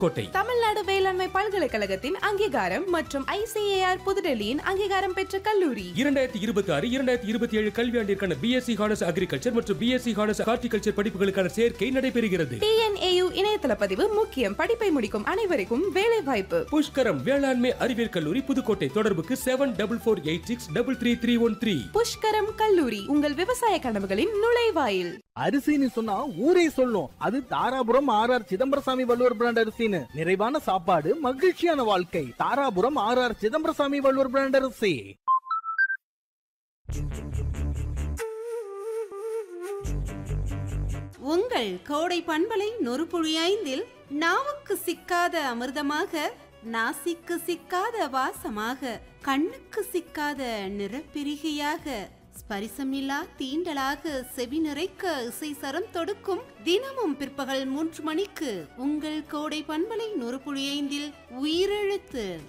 கோட்டை தமிழ்நாடு வேளாண்மை பல்கலைக்கழகத்தின் அங்கீகாரம் மற்றும் ஐசிஏஆர் புதுடெல்லியின் அங்கீகாரம் பெற்ற கல்லூரி இரண்டாயிரத்தி இருபத்தி ஆறு இரண்டாயிரத்தி இருபத்தி ஏழு கல்வியாண்டிற்கான பிஎஸ்சி ஹானர்ஸ் அக்ரிகல்ச்சர் மற்றும் பிஎஸ்சி ஹானர்ஸ் ஹார்டிகல்ச்சர் படிப்புகளுக்கான சேர்க்கை நடைபெறுகிறது டிஎன்ஏயு இணையதள பதிவு முக்கியம் படிப்பை முடிக்கும் அனைவருக்கும் வேலை வாய்ப்பு புஷ்கரம் வேளாண்மை அறிவியல் கல்லூரி புதுக்கோட்டை தொடர்புக்கு seven double four eight six double three three one three Pushkaram கல்லூரி உங்கள் விவசாய கனவுகளின் நுழைவாயில் அரிசின்னு சொன்னா ஊரே சொல்லும் அது Dharapuram R R Chidambarasamy Valluvar brand அரிசின்னு நிறைவான சாப்பாடு மகிழ்ச்சியான வாழ்க்கை Dharapuram R R Chidambarasamy Valluvar brand அரிசி உங்கள் கோடை பண்பலை நொறுபுழி ஐந்தில் நாவுக்கு சிக்காத அமிர்தமாக நாசிக்கு சிக்காத வாசமாக கண்ணுக்கு சிக்காத நிறப்பிரிகையாக ஸ்பரிசமில்லா தீண்டலாக செவி நிறைக்க இசை சரம் தொடுக்கும் தினமும் பிற்பகல் மூன்று மணிக்கு உங்கள் கோடை பண்பலை நொறுபுழி ஐந்தில் உயிரெழுத்து